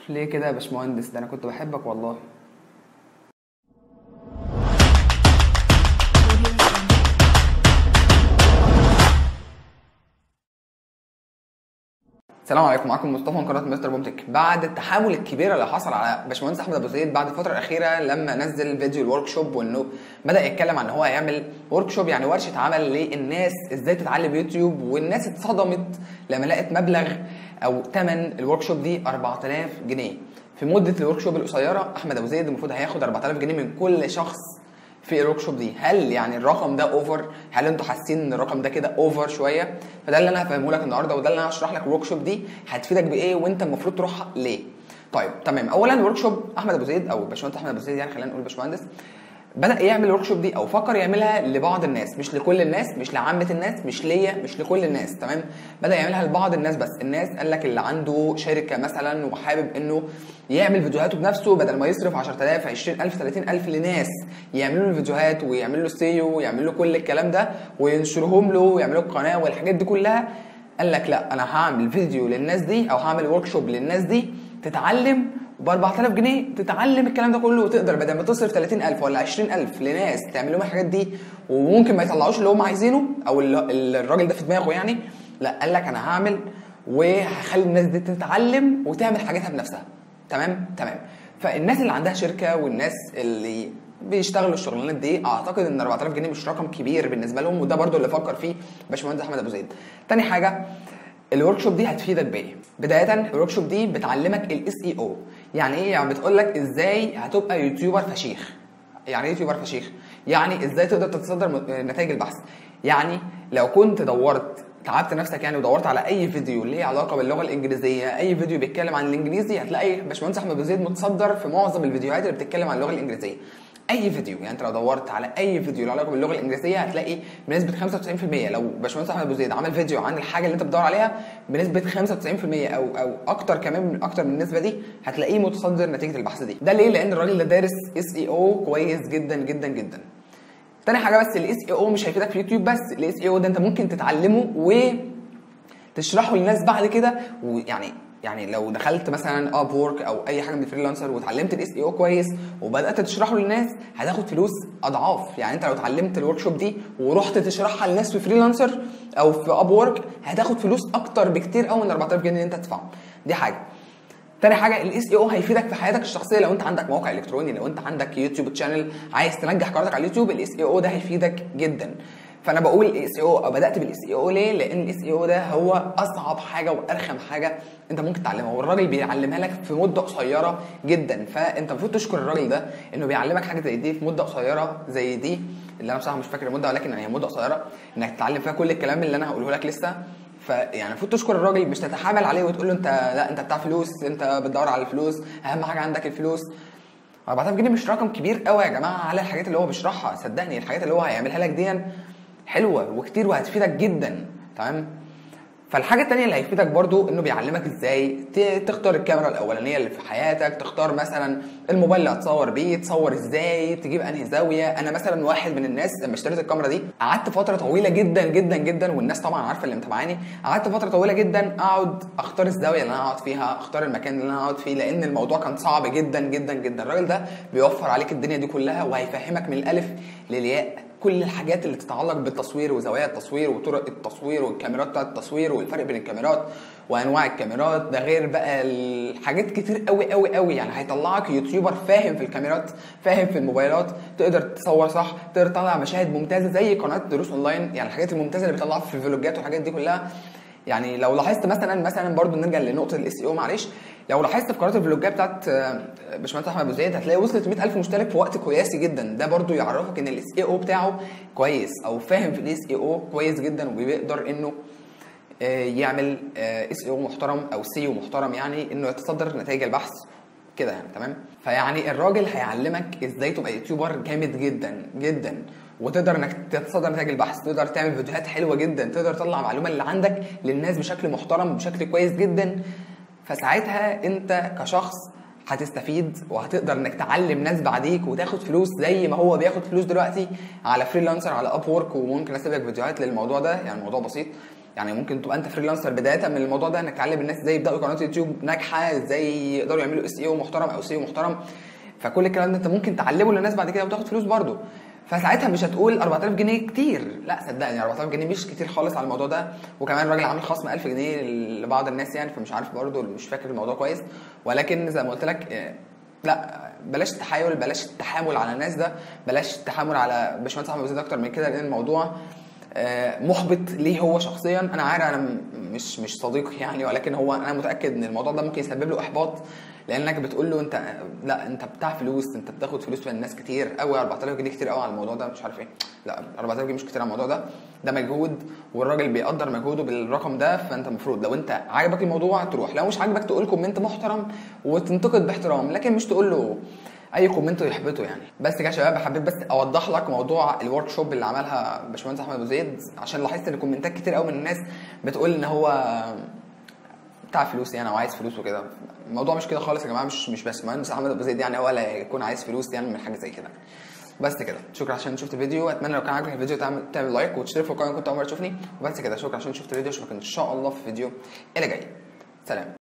ليه كده يا باشمهندس ده انا كنت بحبك والله السلام عليكم معاكم مصطفى من قناه مستر بومتك بعد التحول الكبير اللي حصل على باشمهندس احمد ابو زيد بعد الفتره الاخيره لما نزل فيديو الورك شوب وانه بدا يتكلم عن ان هو هيعمل ورك شوب يعني ورشه عمل للناس ازاي تتعلم يوتيوب والناس اتصدمت لما لقت مبلغ او ثمن الورك شوب دي 4000 جنيه في مده الورك شوب القصيره احمد ابو زيد المفروض هياخد 4000 جنيه من كل شخص في الورك شوب دي هل يعني الرقم ده اوفر هل انتوا حاسين ان الرقم ده كده اوفر شويه فده اللي انا هفهمه لك النهارده وده اللي انا هشرح لك الورك شوب دي هتفيدك بايه وانت المفروض تروحها ليه طيب تمام اولا الورك شوب احمد ابو زيد او باشمهندس احمد ابو زيد يعني خلينا نقول باشمهندس بدا يعمل الورك شوب دي او فكر يعملها لبعض الناس مش لكل الناس مش لعامه الناس مش ليا مش لكل الناس تمام بدا يعملها لبعض الناس بس الناس قال لك اللي عنده شركه مثلا وحابب انه يعمل فيديوهاته بنفسه بدل ما يصرف 10000 20000 30000 لناس يعملوا له الفيديوهات ويعملوا له سيو ويعملوا له كل الكلام ده وينشرهم له ويعملوا له قناه والحاجات دي كلها قال لك لا انا هعمل فيديو للناس دي او هعمل ورك شوب للناس دي تتعلم ب 4000 جنيه تتعلم الكلام ده كله وتقدر بدل ما تصرف 30000 ولا 20000 لناس تعمل لهم الحاجات دي وممكن ما يطلعوش اللي هم عايزينه او ال- الراجل ده في دماغه يعني لا قال لك انا هعمل وهخلي الناس دي تتعلم وتعمل حاجاتها بنفسها تمام تمام فالناس اللي عندها شركه والناس اللي بيشتغلوا الشغلانات دي اعتقد ان 4000 جنيه مش رقم كبير بالنسبه لهم وده برضو اللي فكر فيه باشمهندس احمد ابو زيد تاني حاجه الورك شوب دي هتفيدك بايه؟ بداية الورك شوب دي بتعلمك الاس اي او، يعني ايه؟ يعني بتقول لك ازاي هتبقى يوتيوبر فشيخ. يعني ايه يوتيوبر فشيخ؟ يعني ازاي تقدر تتصدر م- نتائج البحث. يعني لو كنت دورت تعبت نفسك يعني ودورت على اي فيديو ليه علاقه باللغه الانجليزيه اي فيديو بيتكلم عن الانجليزي هتلاقي باشمهندس احمد ابو زيد متصدر في معظم الفيديوهات اللي بتتكلم عن اللغه الانجليزيه اي فيديو يعني انت لو دورت على اي فيديو له علاقه باللغه الانجليزيه هتلاقي بنسبه 95% لو باشمهندس احمد ابو زيد عمل فيديو عن الحاجه اللي انت بتدور عليها بنسبه 95% او او اكتر كمان من اكتر من النسبه دي هتلاقيه متصدر نتيجه البحث دي ده ليه لان الراجل ده دارس اس اي او كويس جدا جدا جدا تاني حاجه بس الاس اي او مش هيفيدك في يوتيوب بس الاس اي او ده انت ممكن تتعلمه وتشرحه للناس بعد كده ويعني يعني لو دخلت مثلا اب وورك او اي حاجه من الفريلانسر واتعلمت الاس اي او كويس وبدات تشرحه للناس هتاخد فلوس اضعاف يعني انت لو اتعلمت الورك شوب دي ورحت تشرحها للناس في فريلانسر او في اب وورك هتاخد فلوس اكتر بكتير قوي من 4000 جنيه اللي انت تدفعهم دي حاجه تاني حاجه الاس اي او هيفيدك في حياتك الشخصيه لو انت عندك موقع الكتروني لو انت عندك يوتيوب تشانل عايز تنجح قناتك على اليوتيوب الاس اي او ده هيفيدك جدا فانا بقول الاس اي او او بدات بالاس اي او ليه لان الاس اي او ده هو اصعب حاجه وارخم حاجه انت ممكن تتعلمها والراجل بيعلمها لك في مده قصيره جدا فانت المفروض تشكر الراجل ده انه بيعلمك حاجه زي دي في مده قصيره زي دي اللي انا بصراحه مش فاكر المده ولكن هي مده قصيره انك تتعلم فيها كل الكلام اللي انا هقوله لك لسه فيعني المفروض تشكر الراجل مش تتحامل عليه وتقول له انت لا انت بتاع فلوس انت بتدور على الفلوس اهم حاجه عندك الفلوس 4000 جنيه مش رقم كبير قوي يا جماعه على الحاجات اللي هو بيشرحها صدقني الحاجات اللي هو هيعملها لك دي حلوه وكتير وهتفيدك جدا تمام فالحاجة التانية اللي هيفيدك برضو انه بيعلمك ازاي ت- تختار الكاميرا الاولانية اللي في حياتك تختار مثلا الموبايل اللي هتصور بيه تصور ازاي تجيب انهي زاوية انا مثلا واحد من الناس لما اشتريت الكاميرا دي قعدت فترة طويلة جدا جدا جدا والناس طبعا عارفة اللي متابعاني قعدت فترة طويلة جدا اقعد اختار الزاوية اللي انا اقعد فيها اختار المكان اللي انا اقعد فيه لان الموضوع كان صعب جدا جدا جدا الراجل ده بيوفر عليك الدنيا دي كلها وهيفهمك من الالف للياء كل الحاجات اللي تتعلق بالتصوير وزوايا التصوير وطرق التصوير والكاميرات بتاعت التصوير والفرق بين الكاميرات وانواع الكاميرات ده غير بقى الحاجات كتير قوي قوي قوي يعني هيطلعك يوتيوبر فاهم في الكاميرات فاهم في الموبايلات تقدر تصور صح تقدر تطلع مشاهد ممتازه زي قناه دروس اونلاين يعني الحاجات الممتازه اللي بيطلعها في الفلوجات والحاجات دي كلها يعني لو لاحظت مثلا مثلا برضو نرجع لنقطه الاس او معلش لو لاحظت في قناه الفلوجات بتاعت آه، باشمهندس احمد ابو زيد هتلاقي وصلت 100000 مشترك في وقت قياسي جدا ده برضو يعرفك ان الاس او بتاعه كويس او فاهم في الاس او كويس جدا وبيقدر انه آه، يعمل اس او محترم او سي محترم يعني انه يتصدر نتائج البحث كده يعني تمام فيعني الراجل هيعلمك ازاي تبقى يوتيوبر جامد جدا جدا وتقدر انك تتصدر نتائج البحث تقدر تعمل فيديوهات حلوه جدا تقدر تطلع المعلومه اللي عندك للناس بشكل محترم بشكل كويس جدا فساعتها انت كشخص هتستفيد وهتقدر انك تعلم ناس بعديك وتاخد فلوس زي ما هو بياخد فلوس دلوقتي على فريلانسر على اب وورك وممكن اسيب لك فيديوهات للموضوع ده يعني الموضوع بسيط يعني ممكن تبقى انت فريلانسر بدايه من الموضوع ده انك تعلم الناس ازاي يبداوا قناه يوتيوب ناجحه ازاي يقدروا يعملوا اس اي محترم او سيو محترم فكل الكلام ده انت ممكن تعلمه للناس بعد كده وتاخد فلوس برضه فساعتها مش هتقول 4000 جنيه كتير لا صدقني 4000 جنيه مش كتير خالص على الموضوع ده وكمان الراجل عامل خصم 1000 جنيه لبعض الناس يعني فمش عارف برضه مش فاكر الموضوع كويس ولكن زي ما قلت لك آه، لا بلاش التحايل بلاش التحامل على الناس ده بلاش التحامل على باشمهندس احمد زيد اكتر من كده لان الموضوع آه، محبط ليه هو شخصيا انا عارف انا م- مش مش صديقي يعني ولكن هو انا متاكد ان الموضوع ده ممكن يسبب له احباط لانك بتقول له انت لا انت بتاع فلوس انت بتاخد فلوس من الناس كتير قوي 4000 جنيه كتير قوي على الموضوع ده مش عارف ايه لا 4000 جنيه مش كتير على الموضوع ده ده مجهود والراجل بيقدر مجهوده بالرقم ده فانت المفروض لو انت عاجبك الموضوع تروح لو مش عاجبك تقول كومنت محترم وتنتقد باحترام لكن مش تقول له اي كومنت يحبطه يعني بس كده يا شباب حبيت بس اوضح لك موضوع الورك شوب اللي عملها باشمهندس احمد ابو زيد عشان لاحظت ان كومنتات كتير قوي من الناس بتقول ان هو بتاع فلوس يعني او عايز فلوس وكده الموضوع مش كده خالص يا جماعه مش مش باشمهندس احمد ابو زيد يعني هو اللي يكون عايز فلوس يعني من حاجه زي كده بس كده شكرا عشان شفت الفيديو اتمنى لو كان عاجبك الفيديو تعمل تعمل لايك وتشترك في القناه كنت اول مره تشوفني وبس كده شكرا عشان شفت الفيديو اشوفك ان شاء الله في الفيديو اللي جاي سلام